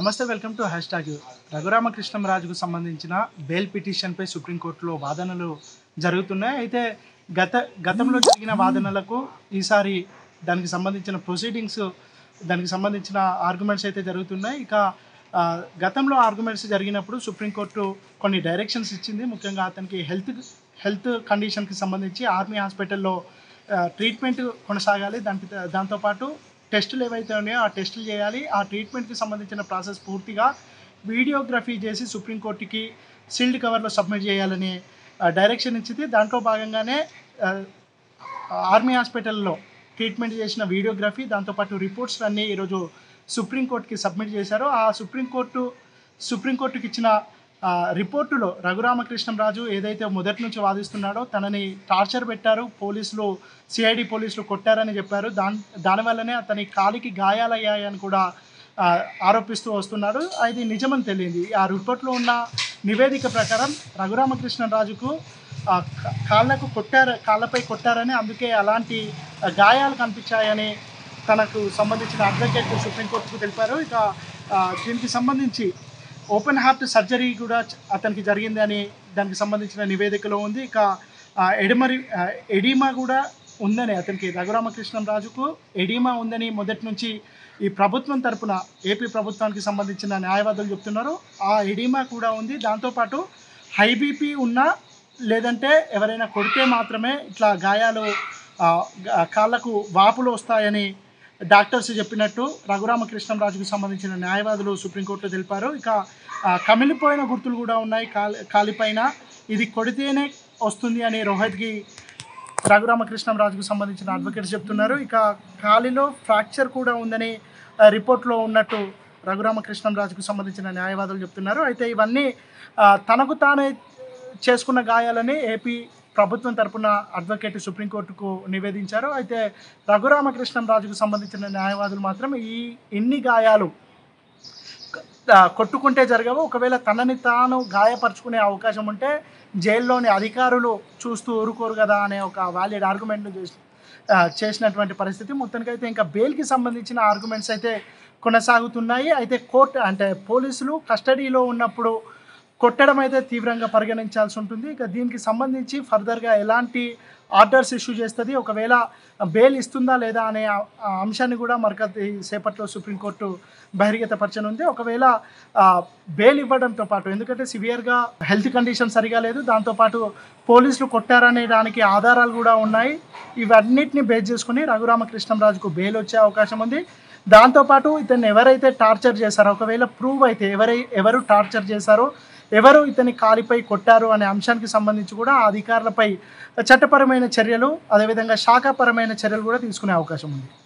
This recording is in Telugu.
నమస్తే వెల్కమ్ టు హ్యాష్ ట్యాగ్ రఘురామకృష్ణంరాజుకు సంబంధించిన బెయిల్ పిటిషన్పై సుప్రీంకోర్టులో వాదనలు జరుగుతున్నాయి అయితే గత గతంలో జరిగిన వాదనలకు ఈసారి దానికి సంబంధించిన ప్రొసీడింగ్స్ దానికి సంబంధించిన ఆర్గ్యుమెంట్స్ అయితే జరుగుతున్నాయి ఇక ఆ, గతంలో ఆర్గ్యుమెంట్స్ జరిగినప్పుడు సుప్రీంకోర్టు కొన్ని డైరెక్షన్స్ ఇచ్చింది ముఖ్యంగా అతనికి హెల్త్ హెల్త్ కండిషన్కి సంబంధించి ఆర్మీ హాస్పిటల్లో ఆ, ట్రీట్మెంట్ కొనసాగాలి దానికి దాంతోపాటు టెస్టులు ఏవైతే ఉన్నాయో ఆ టెస్టులు చేయాలి ఆ ట్రీట్మెంట్కి సంబంధించిన ప్రాసెస్ పూర్తిగా వీడియోగ్రఫీ చేసి సుప్రీంకోర్టుకి సీల్డ్ కవర్లో సబ్మిట్ చేయాలని ఆ, డైరెక్షన్ ఇచ్చింది దాంట్లో భాగంగానే ఆ, ఆర్మీ హాస్పిటల్లో ట్రీట్మెంట్ చేసిన వీడియోగ్రఫీ దాంతోపాటు రిపోర్ట్స్ అన్నీ ఈరోజు సుప్రీంకోర్టుకి సబ్మిట్ చేశారు ఆ సుప్రీంకోర్టు సుప్రీంకోర్టుకి ఇచ్చిన ఆ, రిపోర్టులో రఘురామకృష్ణంరాజు ఏదైతే మొదటి నుంచి వాదిస్తున్నాడో తనని టార్చర్ పెట్టారు పోలీసులు సిఐడి పోలీసులు కొట్టారని చెప్పారు దాని దానివల్లనే అతని కాలికి గాయాలయ్యాయని కూడా ఆ, ఆరోపిస్తూ వస్తున్నాడు అది నిజమని తెలియంది ఆ రిపోర్ట్లో ఉన్న నివేదిక ప్రకారం రఘురామకృష్ణరాజుకు ఆ, కా- కాళ్ళకు కొట్టారు కాళ్ళపై కొట్టారని అందుకే అలాంటి ఆ, గాయాలు కనిపించాయని తనకు సంబంధించిన అడ్వకేట్ సుప్రీంకోర్టుకు తెలిపారు ఇక ఆ, దీనికి సంబంధించి ఓపెన్ హార్ట్ సర్జరీ కూడా చ- అతనికి జరిగిందని దానికి సంబంధించిన నివేదికలో ఉంది ఇక ఆ, ఎడమరి ఆ, ఎడిమా కూడా ఉందని అతనికి రఘురామకృష్ణరాజుకు ఎడిమా ఉందని మొదటి నుంచి ఈ ప్రభుత్వం తరపున ఏపీ ప్రభుత్వానికి సంబంధించిన న్యాయవాదులు చెప్తున్నారు ఆ ఎడిమా కూడా ఉంది దాంతోపాటు హై బీపీ ఉన్నా లేదంటే ఎవరైనా కొడితే మాత్రమే ఇట్లా గాయాలు ఆ, గా- కాళ్ళకు వాపులు వస్తాయని డాక్టర్స్ చెప్పినట్టు రఘురామకృష్ణరాజుకు సంబంధించిన న్యాయవాదులు సుప్రీంకోర్టులో తెలిపారు ఇక ఆ, కమిలిపోయిన గుర్తులు కూడా ఉన్నాయి కాలి కాలిపైన ఇది కొడితేనే వస్తుంది అని రోహిత్కి రఘురామకృష్ణరాజుకు సంబంధించిన అడ్వకేట్స్ చెప్తున్నారు ఇక కాలిలో ఫ్రాక్చర్ కూడా ఉందని ఆ, రిపోర్ట్లో ఉన్నట్టు రఘురామకృష్ణరాజుకు సంబంధించిన న్యాయవాదులు చెప్తున్నారు అయితే ఇవన్నీ ఆ, తనకు తానే చేసుకున్న గాయాలని ఏపీ ప్రభుత్వం తరపున అడ్వకేట్ సుప్రీంకోర్టుకు నివేదించారు అయితే రఘురామకృష్ణరాజుకు సంబంధించిన న్యాయవాదులు మాత్రం ఈ ఇన్ని గాయాలు ఆ, కొట్టుకుంటే జరగవు ఒకవేళ తనని తాను గాయపరుచుకునే అవకాశం ఉంటే జైల్లోని అధికారులు చూస్తూ ఊరుకోరు కదా అనే ఒక వ్యాలిడ్ ఆర్గ్యుమెంట్ను చేసి ఆ, చేసినటువంటి పరిస్థితి మొత్తానికైతే ఇంకా బెయిల్కి సంబంధించిన ఆర్గ్యుమెంట్స్ అయితే కొనసాగుతున్నాయి అయితే కోర్టు అంటే పోలీసులు కస్టడీలో ఉన్నప్పుడు కొట్టడం అయితే తీవ్రంగా పరిగణించాల్సి ఉంటుంది ఇక దీనికి సంబంధించి ఫర్దర్గా ఎలాంటి ఆర్డర్స్ ఇష్యూ చేస్తుంది ఒకవేళ బెయిల్ ఇస్తుందా లేదా అనే ఆ- ఆ అంశాన్ని కూడా మరొకటి సేపట్లో సుప్రీంకోర్టు బహిర్గతపరచనుంది ఒకవేళ ఆ, బెయిల్ ఇవ్వడంతో పాటు ఎందుకంటే సివియర్గా హెల్త్ కండిషన్ సరిగా లేదు దాంతోపాటు పోలీసులు కొట్టారనే దానికి ఆధారాలు కూడా ఉన్నాయి ఇవన్నిటిని బేస్ చేసుకుని రఘురామకృష్ణరాజుకు బెయిల్ వచ్చే అవకాశం ఉంది దాంతోపాటు ఇతన్ని ఎవరైతే టార్చర్ చేశారో ఒకవేళ ప్రూవ్ అయితే ఎవరై ఎవరు టార్చర్ చేశారో ఎవరు ఇతని కాలిపై కొట్టారు అనే అంశానికి సంబంధించి కూడా ఆ అధికారులపై చట్టపరమైన చర్యలు అదేవిధంగా శాఖాపరమైన చర్యలు కూడా తీసుకునే అవకాశం ఉంది